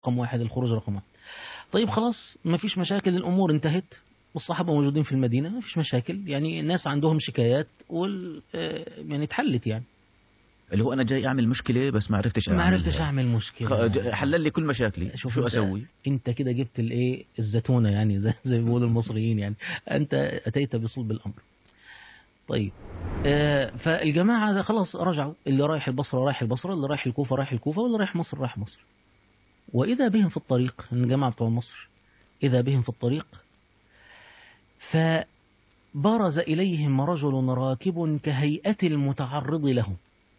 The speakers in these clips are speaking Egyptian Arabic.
رقم واحد الخروج رقم واحد طيب خلاص ما فيش مشاكل الأمور انتهت والصحابة موجودين في المدينة ما فيش مشاكل يعني الناس عندهم شكايات وال آه، يعني اتحلت يعني اللي هو انا جاي اعمل مشكله بس ما عرفتش ما أعملها. عرفتش أعمل مشكلة خ- ج- حلل لي كل مشاكلي شوف شو انت- اسوي انت كده جبت الايه الزتونه يعني زي, زي ما بيقولوا المصريين يعني انت اتيت بصلب الامر طيب آه فالجماعه ده خلاص رجعوا اللي رايح البصره رايح البصره اللي رايح الكوفه رايح الكوفه واللي رايح مصر رايح مصر واذا بهم في الطريق الجماعه بتوع مصر اذا بهم في الطريق فبرز اليهم رجل راكب كهيئه المتعرض له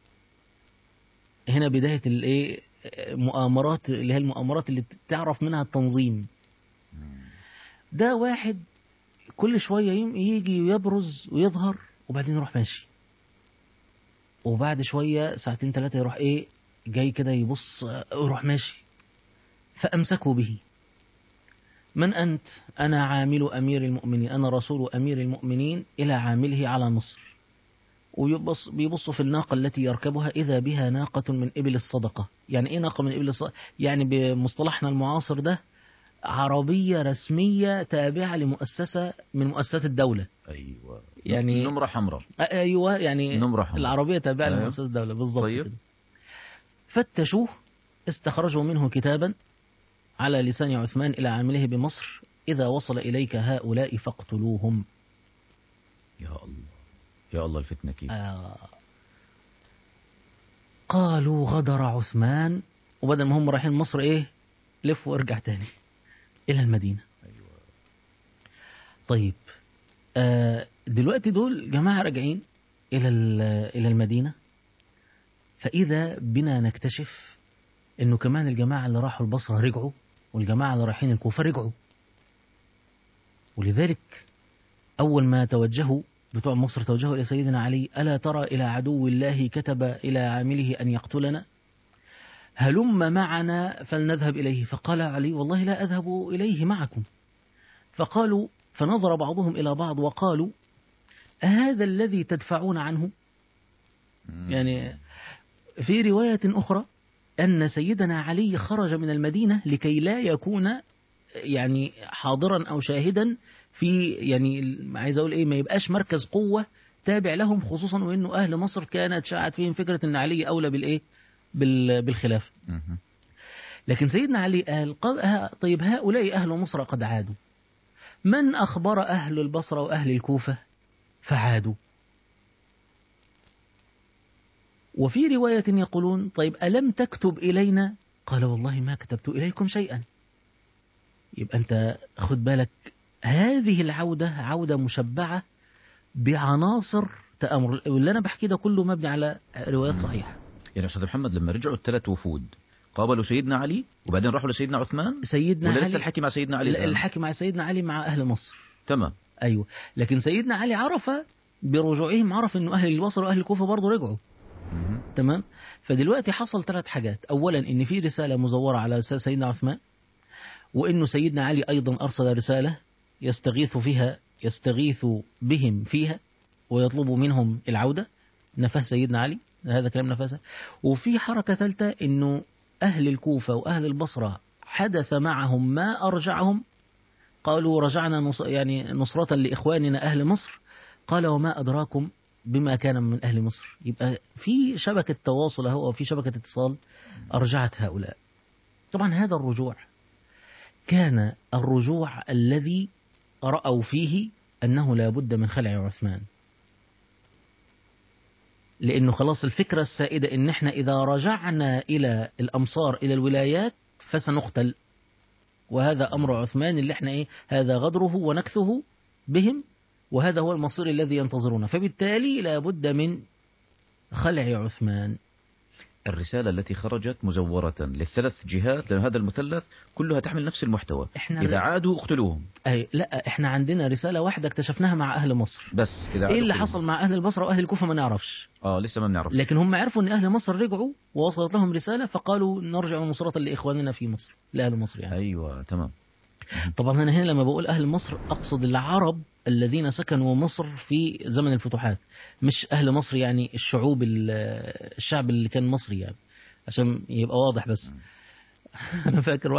هنا بدايه الايه مؤامرات اللي هي المؤامرات اللي تعرف منها التنظيم ده واحد كل شوية يم- يجي ويبرز ويظهر وبعدين يروح ماشي وبعد شوية ساعتين ثلاثة يروح ايه جاي كده يبص آه، ويروح ماشي فأمسكوا به من أنت أنا عامل أمير المؤمنين أنا رسول أمير المؤمنين إلى عامله على مصر ويبص بيبص في الناقة التي يركبها إذا بها ناقة من إبل الصدقة يعني إيه ناقة من إبل الصدقة يعني بمصطلحنا المعاصر ده عربية رسمية تابعة لمؤسسة من مؤسسات الدولة ايوه يعني- نمره حمراء أ- أيوة يعني نمرة حمراء. العربية تابعة أيوة. لمؤسسات الدولة بالضبط طيب. كده. فتشوه استخرجوا منه كتابا على لسان عثمان إلى عامله بمصر إذا وصل إليك هؤلاء فاقتلوهم يا الله يا الله الفتنه كيف آه. قالوا غدر عثمان وبدل ما هم رايحين مصر ايه لف وارجع تاني الى المدينة ايوه طيب آه دلوقتي دول جماعة راجعين الى ال- الى المدينة فاذا بنا نكتشف انه كمان الجماعة اللي راحوا البصرة رجعوا والجماعة اللي رايحين الكوفة رجعوا ولذلك أول ما توجهوا بتوع مصر توجهوا إلى سيدنا علي ألا ترى إلى عدو الله كتب إلى عامله أن يقتلنا هلم معنا فلنذهب إليه فقال علي والله لا أذهب إليه معكم فقالوا فنظر بعضهم إلى بعض وقالوا أهذا الذي تدفعون عنه مم. يعني في رواية أخرى أن سيدنا علي خرج من المدينة لكي لا يكون يعني حاضرا أو شاهدا في يعني عايز أقول إيه ما يبقاش مركز قوة تابع لهم خصوصا وإنه أهل مصر كانت شاعت فيهم فكرة أن علي أولى بالإيه بال- بالخلافة مهم. لكن سيدنا علي قال قال ها- طيب هؤلاء أهل مصر قد عادوا من أخبر أهل البصرة وأهل الكوفة فعادوا وفي رواية يقولون طيب ألم تكتب إلينا قال والله ما كتبت إليكم شيئا يبقى أنت خد بالك هذه العودة عودة مشبعة بعناصر تأمر واللي أنا بحكي ده كله مبني على روايات صحيحة يعني استاذ محمد لما رجعوا الثلاث وفود قابلوا سيدنا علي وبعدين راحوا لسيدنا عثمان سيدنا ولا لسه علي الحكي مع سيدنا علي لا، الآن؟ الحكي مع سيدنا علي مع أهل مصر تمام أيوة لكن سيدنا علي عرف برجوعهم عرف أنه أهل البصر وأهل الكوفة برضه رجعوا مهم. تمام فدلوقتي حصل ثلاث حاجات أولا أن في رسالة مزورة على أساس سيدنا عثمان وأنه سيدنا علي أيضا أرسل رسالة يستغيث فيها يستغيث بهم فيها ويطلب منهم العودة نفاه سيدنا علي هذا كلام نفاسه وفي حركة ثالثة أنه أهل الكوفة وأهل البصرة حدث معهم ما أرجعهم قالوا رجعنا نص يعني نصرة لإخواننا أهل مصر قال وما أدراكم بما كان من أهل مصر يبقى في شبكة تواصل أهو أو في شبكة اتصال أرجعت هؤلاء طبعا هذا الرجوع كان الرجوع الذي رأوا فيه أنه لا بد من خلع عثمان لأنه خلاص الفكرة السائدة إن إحنا إذا رجعنا إلى الأمصار إلى الولايات فسنقتل وهذا أمر عثمان اللي إحنا إيه هذا غدره ونكثه بهم وهذا هو المصير الذي ينتظرونه فبالتالي لا بد من خلع عثمان الرسالة التي خرجت مزورة للثلاث جهات لأن هذا المثلث كلها تحمل نفس المحتوى إحنا إذا عادوا اقتلوهم أي لا إحنا عندنا رسالة واحدة اكتشفناها مع أهل مصر بس إذا إيه عادوا اللي اقتلوهم. حصل مع أهل البصرة وأهل الكوفة ما نعرفش آه لسه ما بنعرف لكن هم عرفوا أن أهل مصر رجعوا ووصلت لهم رسالة فقالوا نرجع نصرة لإخواننا في مصر لأهل مصر يعني أيوة تمام طبعا أنا هنا لما بقول أهل مصر أقصد العرب الذين سكنوا مصر في زمن الفتوحات مش أهل مصر يعني الشعوب ال- الشعب اللي كان مصري يعني عشان يبقى واضح بس أنا فاكر